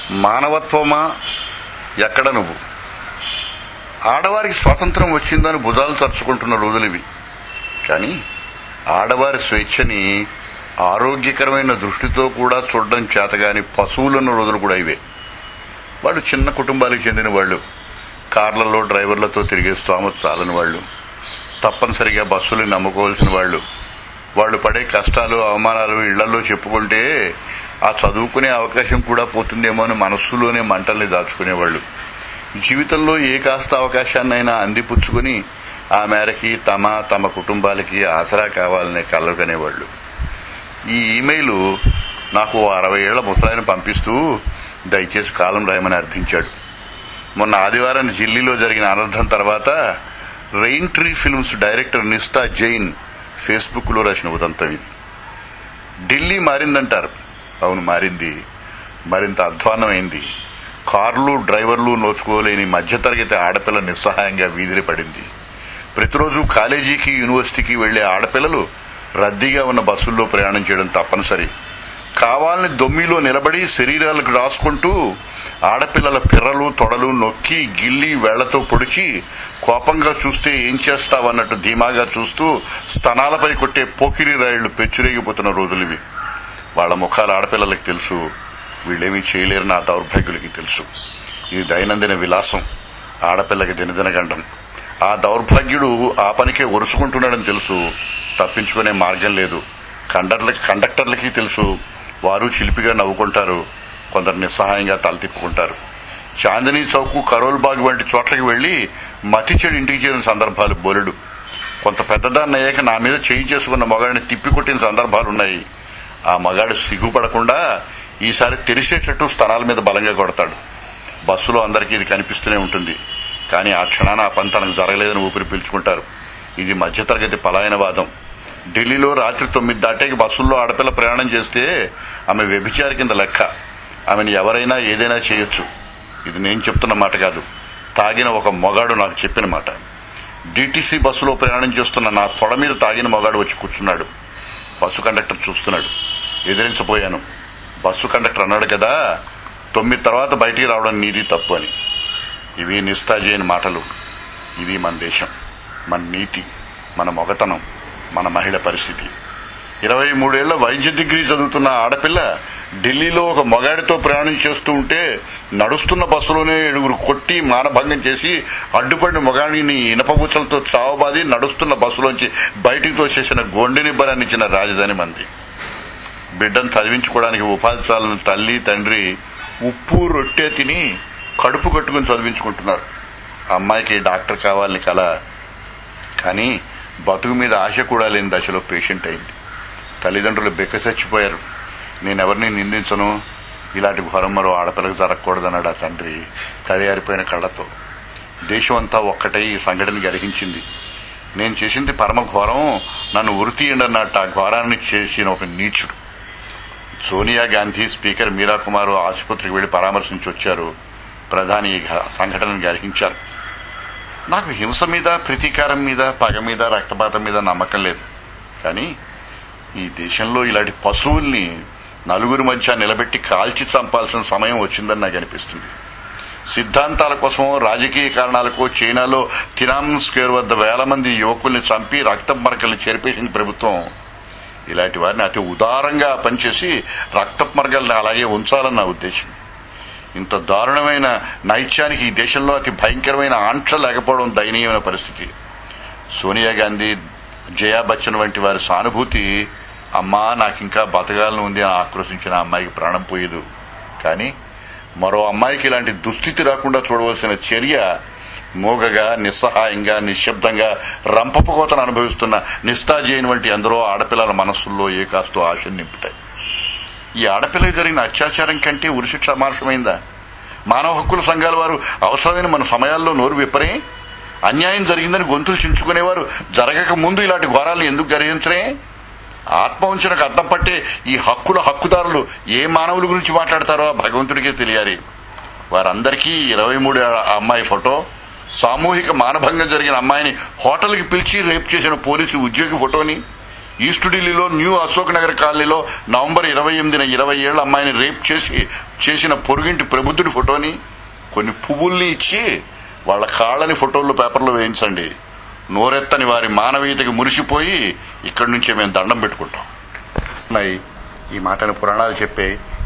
మానవత్వమా ఎక్కడ నువ్వు ఆడవారికి స్వాతంత్రం వచ్చిందని భుజాలు తరుచుకుంటున్న రోజులు ఇవి కానీ ఆడవారి స్వేచ్ఛని ఆరోగ్యకరమైన దృష్టితో కూడా చూడడం చేతగాని పశువులున్న రోజులు కూడా ఇవే వాళ్ళు చిన్న కుటుంబాలకు చెందిన వాళ్ళు కార్లలో డ్రైవర్లతో తిరిగే స్తోమత చాలని వాళ్ళు తప్పనిసరిగా బస్సులు నమ్ముకోవాల్సిన వాళ్ళు వాళ్ళు పడే కష్టాలు అవమానాలు ఇళ్లలో చెప్పుకుంటే ఆ చదువుకునే అవకాశం కూడా పోతుందేమో అని మనస్సులోనే మంటల్ని దాచుకునేవాళ్ళు జీవితంలో ఏ కాస్త అవకాశాన్నైనా అందిపుచ్చుకుని ఆ మేరకి తమ తమ కుటుంబాలకి ఆసరా కావాలనే కలలు కనేవాళ్ళు ఈ ఇమెయిల్ నాకు ఓ అరవై ఏళ్ల ముసలాయన పంపిస్తూ దయచేసి కాలం రాయమని అర్థించాడు మొన్న ఆదివారం ఢిల్లీలో జరిగిన అనర్థం తర్వాత rain tree films director Nistha Jain Facebook లో రాసిన ఉదంతం ఇది ఢిల్లీ మారిందంటారు అవును మారింది మరింత అధ్వాన్నమైంది కార్లు డ్రైవర్లు నోచుకోలేని మధ్యతరగతి ఆడపిల్ల నిస్సహాయంగా వీధిని పడింది ప్రతిరోజు కాలేజీకి యూనివర్సిటీకి వెళ్లే ఆడపిల్లలు రద్దీగా ఉన్న బస్సుల్లో ప్రయాణం చేయడం తప్పనిసరి కావాలని దొమ్మిలో నిలబడి శరీరాలకు రాసుకుంటూ ఆడపిల్లల పిర్రలు తొడలు నొక్కి గిల్లి వేళ్లతో పొడిచి కోపంగా చూస్తే ఏం చేస్తావన్నట్టు ధీమాగా చూస్తూ స్తనాలపై కొట్టే పోకిరి రాయిళ్లు పెచ్చురేగిపోతున్న రోజులివి వాళ్ల ముఖాలు ఆడపిల్లలకి తెలుసు వీళ్ళేమీ చేయలేరని ఆ దౌర్భాగ్యులకి తెలుసు ఇది దైనందిన విలాసం ఆడపిల్లకి దినదినగండం ఆ దౌర్భాగ్యుడు ఆ పనికే ఒరుసుకుంటున్నాడని తెలుసు తప్పించుకునే మార్గం లేదు కండక్టర్లకి కండక్టర్లకి తెలుసు వారు చిలిపిగా నవ్వుకుంటారు కొందరు నిస్సహాయంగా తల తిప్పుకుంటారు చాందినీ చౌక్ కరోల్ బాగ్ వంటి చోట్లకి వెళ్లి మతి చెడు ఇంటికి చేరిన సందర్భాలు బోలెడు కొంత పెద్దదాన్ని అయ్యాక నా మీద చేయి చేసుకున్న మగాడిని తిప్పికొట్టిన సందర్భాలున్నాయి ఆ మగాడు సిగ్గుపడకుండా ఈసారి తెరిసేటట్టు స్థలాల మీద బలంగా కొడతాడు బస్సులో అందరికీ ఇది కనిపిస్తూనే ఉంటుంది కానీ ఆ క్షణాన ఆ పని తనకు జరగలేదని ఊపిరి పీల్చుకుంటారు ఇది మధ్యతరగతి పలాయనవాదం ఢిల్లీలో రాత్రి తొమ్మిది దాటేకి బస్సుల్లో ఆడపిల్ల ప్రయాణం చేస్తే ఆమె వ్యభిచారి కింద లెక్క ఆమెను ఎవరైనా ఏదైనా చేయొచ్చు ఇది నేను చెప్తున్న మాట కాదు తాగిన ఒక మొగాడు నాకు చెప్పిన మాట డీటీసీ బస్సులో ప్రయాణం చేస్తున్న నా తొడ మీద తాగిన మొగాడు వచ్చి కూర్చున్నాడు బస్సు కండక్టర్ చూస్తున్నాడు ఎదిరించపోయాను బస్సు కండక్టర్ అన్నాడు కదా తొమ్మిది తర్వాత బయటికి రావడం నీది తప్పు అని ఇవి నిస్తాజైన మాటలు ఇది మన దేశం మన నీతి మన మొగతనం మన మహిళ పరిస్థితి ఇరవై మూడేళ్ల వైద్య డిగ్రీ చదువుతున్న ఆడపిల్ల ఢిల్లీలో ఒక మొగాడితో ప్రయాణం చేస్తూ ఉంటే నడుస్తున్న బస్సులోనే ఏడుగురు కొట్టి మానభంగం చేసి అడ్డుపడిన మొగాడిని ఇనపబుచ్చలతో చావబాది నడుస్తున్న బస్సులోంచి బయటికి తోసేసిన గొండెనిబ్బరాన్నిచ్చిన రాజధాని మంది బిడ్డను చదివించుకోవడానికి ఉపాధి చాలని తల్లి తండ్రి ఉప్పు రొట్టె తిని కడుపు కట్టుకుని చదివించుకుంటున్నారు అమ్మాయికి డాక్టర్ కావాలని కల కానీ బతుకు మీద ఆశ కూడా లేని దశలో పేషెంట్ అయింది తల్లిదండ్రులు బెక్క చచ్చిపోయారు నేనెవరిని నిందించను ఇలాంటి ఘోరం మరో ఆడపిల్లకు జరగకూడదన్నాడు ఆ తండ్రి తడియారిపోయిన కళ్ళతో దేశం అంతా ఒక్కటై ఈ సంఘటన గ్రహించింది నేను చేసింది పరమ ఘోరం నన్ను ఉరితీయండన్నట్టు ఆ ఘోరాన్ని చేసిన ఒక నీచుడు సోనియా గాంధీ స్పీకర్ మీరా కుమార్ ఆసుపత్రికి వెళ్లి పరామర్శించి వచ్చారు ప్రధాని ఈ సంఘటనను గ్రహించారు నాకు హింస మీద ప్రతీకారం మీద పగ మీద రక్తపాతం మీద నమ్మకం లేదు కానీ ఈ దేశంలో ఇలాంటి పశువుల్ని నలుగురి మధ్య నిలబెట్టి కాల్చి చంపాల్సిన సమయం వచ్చిందని నాకు అనిపిస్తుంది సిద్ధాంతాల కోసం రాజకీయ కారణాలకు చైనాలో తినామ్ స్క్వేర్ వద్ద వేల మంది యువకుల్ని చంపి రక్త మరకల్ని చేరిపేసిన ప్రభుత్వం ఇలాంటి వారిని అతి ఉదారంగా పనిచేసి రక్త మరకల్ని అలాగే ఉంచాలని నా ఉద్దేశం ఇంత దారుణమైన నైత్యానికి ఈ దేశంలో అతి భయంకరమైన ఆంక్ష లేకపోవడం దయనీయమైన పరిస్థితి సోనియా గాంధీ జయా బచ్చన్ వంటి వారి సానుభూతి అమ్మా నాకింకా బతకాలను ఉంది అని ఆక్రోశించిన అమ్మాయికి ప్రాణం పోయేదు కానీ మరో అమ్మాయికి ఇలాంటి దుస్థితి రాకుండా చూడవలసిన చర్య మూగగా నిస్సహాయంగా నిశ్శబ్దంగా రంపపుకోతను అనుభవిస్తున్న నిస్తాజైన్ వంటి ఎందరో ఆడపిల్లల మనస్సుల్లో ఏ కాస్తో ఆశ నింపుతాయి ఈ ఆడపిల్లకి జరిగిన అత్యాచారం కంటే ఉరిశిక్ష అమానుషమైందా మానవ హక్కుల సంఘాల వారు అవసరమైన మన సమయాల్లో నోరు విప్పరే అన్యాయం జరిగిందని గొంతులు చించుకునేవారు జరగక ముందు ఇలాంటి ఘోరాలను ఎందుకు గ్రహించరే ఆత్మవంచనకు అర్థం పట్టే ఈ హక్కుల హక్కుదారులు ఏ మానవుల గురించి మాట్లాడతారో ఆ భగవంతుడికే తెలియాలి వారందరికీ ఇరవై మూడు అమ్మాయి ఫోటో సామూహిక మానభంగం జరిగిన అమ్మాయిని హోటల్కి పిలిచి రేపు చేసిన పోలీసు ఉద్యోగి ఫోటోని ఈస్ట్ ఢిల్లీలో న్యూ అశోక్ నగర్ కాలనీలో నవంబర్ ఇరవై ఎనిమిదిన ఇరవై ఏళ్ల అమ్మాయిని రేప్ చేసి చేసిన పొరుగింటి ప్రబుద్ధుడి ఫోటోని కొన్ని పువ్వుల్ని ఇచ్చి వాళ్ళ కాళ్ళని ఫోటోలు పేపర్లో వేయించండి నోరెత్తని వారి మానవీయతకి మురిసిపోయి ఇక్కడి నుంచే మేము దండం పెట్టుకుంటాం ఈ మాటను పురాణాలు చెప్పే